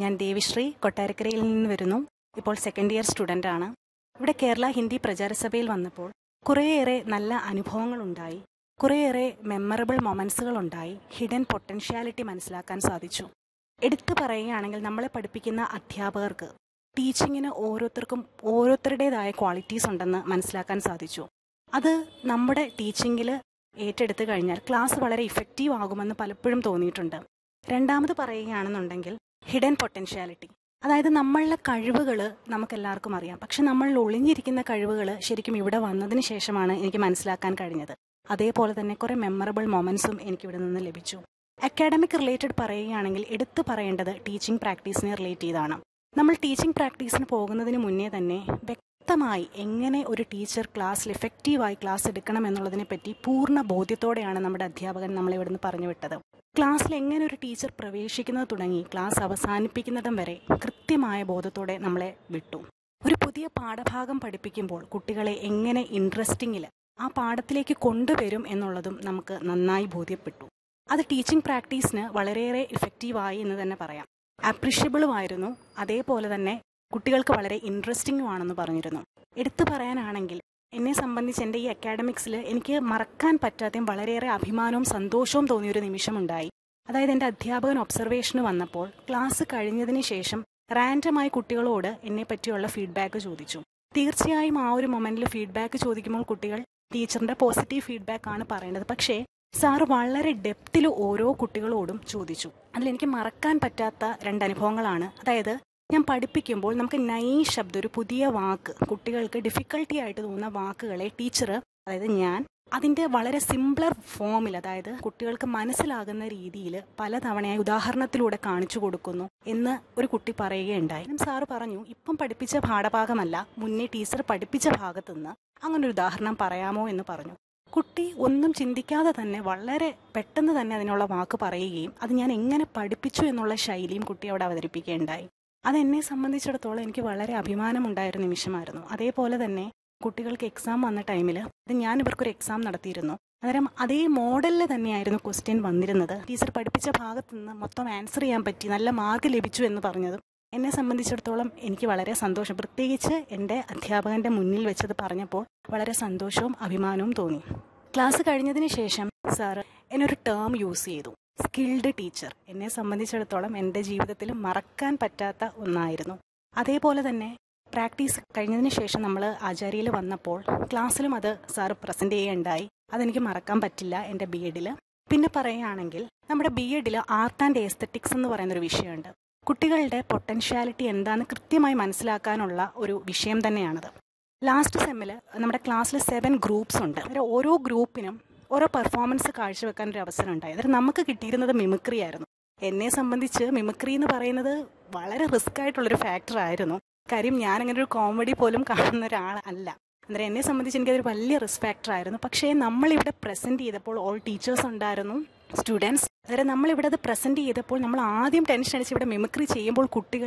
ഞാൻ ദേവിശ്രീ കൊട്ടാരക്കരയിൽ നിന്ന് വരുന്നു ഇപ്പോൾ സെക്കൻഡ് ഇയർ സ്റ്റുഡൻ്റ് ആണ് ഇവിടെ കേരള ഹിന്ദി പ്രചാരസഭയിൽ വന്നപ്പോൾ കുറേയേറെ നല്ല അനുഭവങ്ങളുണ്ടായി കുറേയേറെ മെമ്മറബിൾ മൊമെൻസുകൾ ഉണ്ടായി ഹിഡൻ പൊട്ടൻഷ്യാലിറ്റി മനസ്സിലാക്കാൻ സാധിച്ചു എടുത്തു പറയുകയാണെങ്കിൽ നമ്മളെ പഠിപ്പിക്കുന്ന അധ്യാപകർക്ക് ടീച്ചിങ്ങിന് ഓരോരുത്തർക്കും ഓരോരുത്തരുടേതായ ക്വാളിറ്റീസ് ഉണ്ടെന്ന് മനസ്സിലാക്കാൻ സാധിച്ചു അത് നമ്മുടെ ടീച്ചിങ്ങിൽ ഏറ്റെടുത്തു കഴിഞ്ഞാൽ ക്ലാസ് വളരെ ഇഫക്റ്റീവ് ആകുമെന്ന് പലപ്പോഴും തോന്നിയിട്ടുണ്ട് രണ്ടാമത് പറയുകയാണെന്നുണ്ടെങ്കിൽ ഹിഡൻ പൊട്ടൻഷ്യാലിറ്റി അതായത് നമ്മളുടെ കഴിവുകൾ നമുക്കെല്ലാവർക്കും അറിയാം പക്ഷെ നമ്മളിൽ ഒളിഞ്ഞിരിക്കുന്ന കഴിവുകൾ ശരിക്കും ഇവിടെ വന്നതിന് ശേഷമാണ് എനിക്ക് മനസ്സിലാക്കാൻ കഴിഞ്ഞത് അതേപോലെ തന്നെ കുറേ മെമ്മറബിൾ മൊമെൻസും എനിക്കിവിടെ നിന്ന് ലഭിച്ചു അക്കാഡമിക് റിലേറ്റഡ് പറയുകയാണെങ്കിൽ എടുത്തു പറയേണ്ടത് ടീച്ചിങ് പ്രാക്ടീസിനെ റിലേറ്റ് ചെയ്താണ് നമ്മൾ ടീച്ചിങ് പ്രാക്ടീസിന് പോകുന്നതിന് മുന്നേ തന്നെ വ്യക്തമായി എങ്ങനെ ഒരു ടീച്ചർ ക്ലാസ്സിൽ എഫക്റ്റീവായി ക്ലാസ് എടുക്കണം എന്നുള്ളതിനെ പറ്റി പൂർണ്ണ ബോധ്യത്തോടെയാണ് നമ്മുടെ അധ്യാപകൻ നമ്മളെ ഇവിടുന്ന് പറഞ്ഞു വിട്ടത് ക്ലാസ്സിൽ എങ്ങനെ ഒരു ടീച്ചർ പ്രവേശിക്കുന്നത് തുടങ്ങി ക്ലാസ് അവസാനിപ്പിക്കുന്നിടം വരെ കൃത്യമായ ബോധത്തോടെ നമ്മളെ വിട്ടു ഒരു പുതിയ പാഠഭാഗം പഠിപ്പിക്കുമ്പോൾ കുട്ടികളെ എങ്ങനെ ഇൻട്രസ്റ്റിങ്ങിൽ ആ പാഠത്തിലേക്ക് കൊണ്ടുവരും എന്നുള്ളതും നമുക്ക് നന്നായി ബോധ്യപ്പെട്ടു അത് ടീച്ചിങ് പ്രാക്ടീസിന് വളരെയേറെ ഇഫക്റ്റീവായി എന്ന് തന്നെ പറയാം അപ്രിഷ്യബിളുമായിരുന്നു അതേപോലെ തന്നെ കുട്ടികൾക്ക് വളരെ ഇൻട്രസ്റ്റിംഗും ആണെന്ന് പറഞ്ഞിരുന്നു എടുത്തു പറയാനാണെങ്കിൽ എന്നെ സംബന്ധിച്ച് എൻ്റെ ഈ അക്കാഡമിക്സിൽ എനിക്ക് മറക്കാൻ പറ്റാത്തയും വളരെയേറെ അഭിമാനവും സന്തോഷവും തോന്നിയൊരു നിമിഷമുണ്ടായി അതായത് എൻ്റെ അധ്യാപകൻ ഒബ്സർവേഷന് വന്നപ്പോൾ ക്ലാസ് കഴിഞ്ഞതിന് ശേഷം റാൻഡമായി കുട്ടികളോട് എന്നെ പറ്റിയുള്ള ഫീഡ്ബാക്ക് ചോദിച്ചു തീർച്ചയായും ആ ഒരു മൊമെന്റിൽ ഫീഡ്ബാക്ക് ചോദിക്കുമ്പോൾ കുട്ടികൾ ടീച്ചറിന്റെ പോസിറ്റീവ് ഫീഡ്ബാക്ക് ആണ് പറയേണ്ടത് പക്ഷേ സാറ് വളരെ ഡെപ്തിൽ ഓരോ കുട്ടികളോടും ചോദിച്ചു അതിലെനിക്ക് മറക്കാൻ പറ്റാത്ത രണ്ട് അനുഭവങ്ങളാണ് അതായത് ഞാൻ പഠിപ്പിക്കുമ്പോൾ നമുക്ക് നൈ ശബ്ദം ഒരു പുതിയ വാക്ക് കുട്ടികൾക്ക് ഡിഫിക്കൽട്ടി ആയിട്ട് തോന്നുന്ന വാക്കുകളെ ടീച്ചർ അതായത് ഞാൻ അതിൻ്റെ വളരെ സിംപ്ലർ ഫോമിൽ അതായത് കുട്ടികൾക്ക് മനസ്സിലാകുന്ന രീതിയിൽ പലതവണയായി ഉദാഹരണത്തിലൂടെ കാണിച്ചു കൊടുക്കുന്നു എന്ന് ഒരു കുട്ടി പറയുകയുണ്ടായി സാറ് പറഞ്ഞു ഇപ്പം പഠിപ്പിച്ച പാഠഭാഗമല്ല മുന്നേ ടീച്ചർ പഠിപ്പിച്ച ഭാഗത്തുനിന്ന് അങ്ങനെ ഒരു ഉദാഹരണം പറയാമോ എന്ന് പറഞ്ഞു കുട്ടി ഒന്നും ചിന്തിക്കാതെ തന്നെ വളരെ പെട്ടെന്ന് തന്നെ അതിനുള്ള വാക്ക് പറയുകയും അത് ഞാൻ എങ്ങനെ പഠിപ്പിച്ചു എന്നുള്ള ശൈലിയും കുട്ടി അവിടെ അവതരിപ്പിക്കുകയുണ്ടായി അതെന്നെ സംബന്ധിച്ചിടത്തോളം എനിക്ക് വളരെ അഭിമാനമുണ്ടായൊരു നിമിഷമായിരുന്നു അതേപോലെ തന്നെ കുട്ടികൾക്ക് എക്സാം വന്ന ടൈമിൽ അത് ഞാൻ ഇവർക്കൊരു എക്സാം നടത്തിയിരുന്നു അന്നേരം അതേ മോഡലിൽ തന്നെയായിരുന്നു ക്വസ്റ്റ്യൻ വന്നിരുന്നത് ടീച്ചർ പഠിപ്പിച്ച ഭാഗത്ത് നിന്ന് മൊത്തം ആൻസർ ചെയ്യാൻ പറ്റി നല്ല മാർക്ക് ലഭിച്ചു എന്ന് പറഞ്ഞതും എന്നെ സംബന്ധിച്ചിടത്തോളം എനിക്ക് വളരെ സന്തോഷം പ്രത്യേകിച്ച് എൻ്റെ അധ്യാപകൻ്റെ മുന്നിൽ വെച്ചത് പറഞ്ഞപ്പോൾ വളരെ സന്തോഷവും അഭിമാനവും തോന്നി ക്ലാസ് കഴിഞ്ഞതിന് ശേഷം സാറ് എന്നൊരു ടേം യൂസ് ചെയ്തു സ്കിൽഡ് ടീച്ചർ എന്നെ സംബന്ധിച്ചിടത്തോളം എൻ്റെ ജീവിതത്തിൽ മറക്കാൻ പറ്റാത്ത ഒന്നായിരുന്നു അതേപോലെ തന്നെ പ്രാക്ടീസ് കഴിഞ്ഞതിന് ശേഷം നമ്മൾ ആചാര്യയിൽ വന്നപ്പോൾ ക്ലാസ്സിലും അത് സാറ് പ്രസൻറ്റ് ചെയ്യുകയുണ്ടായി അതെനിക്ക് മറക്കാൻ പറ്റില്ല എൻ്റെ ബി എഡിൽ പിന്നെ പറയുകയാണെങ്കിൽ നമ്മുടെ ബി എഡിൽ ആർട്ട് ആൻഡ് എസ്തറ്റിക്സ് എന്ന് പറയുന്നൊരു വിഷയമുണ്ട് കുട്ടികളുടെ പൊട്ടൻഷ്യാലിറ്റി എന്താണെന്ന് കൃത്യമായി മനസ്സിലാക്കാനുള്ള ഒരു വിഷയം തന്നെയാണത് ലാസ്റ്റ് സെമ്മിൽ നമ്മുടെ ക്ലാസ്സിൽ സെവൻ ഗ്രൂപ്പ്സ് ഉണ്ട് അന്നേരം ഓരോ ഗ്രൂപ്പിനും ഓരോ പെർഫോമൻസ് കാഴ്ചവെക്കാൻ ഒരു അവസരം ഉണ്ടായി അന്നേരം നമുക്ക് കിട്ടിയിരുന്നത് മിമിക്രി ആയിരുന്നു എന്നെ സംബന്ധിച്ച് മിമിക്രി എന്ന് പറയുന്നത് വളരെ റിസ്ക് ആയിട്ടുള്ളൊരു ഫാക്ടർ ആയിരുന്നു കാര്യം ഞാൻ അങ്ങനെ ഒരു കോമഡി പോലും കാണുന്ന ഒരാൾ അല്ല അന്നേരം എന്നെ സംബന്ധിച്ച് എനിക്കതൊരു വലിയ റിസ്ക് ഫാക്ടർ ആയിരുന്നു പക്ഷേ നമ്മളിവിടെ പ്രസൻറ്റ് ചെയ്തപ്പോൾ ഓൾ ടീച്ചേഴ്സ് ഉണ്ടായിരുന്നു സ്റ്റുഡൻസ് അന്നേരം നമ്മളിവിടെ അത് പ്രസൻറ്റ് ചെയ്തപ്പോൾ നമ്മൾ ആദ്യം ടെൻഷൻ അടിച്ച് ഇവിടെ മിമിക്രി ചെയ്യുമ്പോൾ കുട്ടികൾ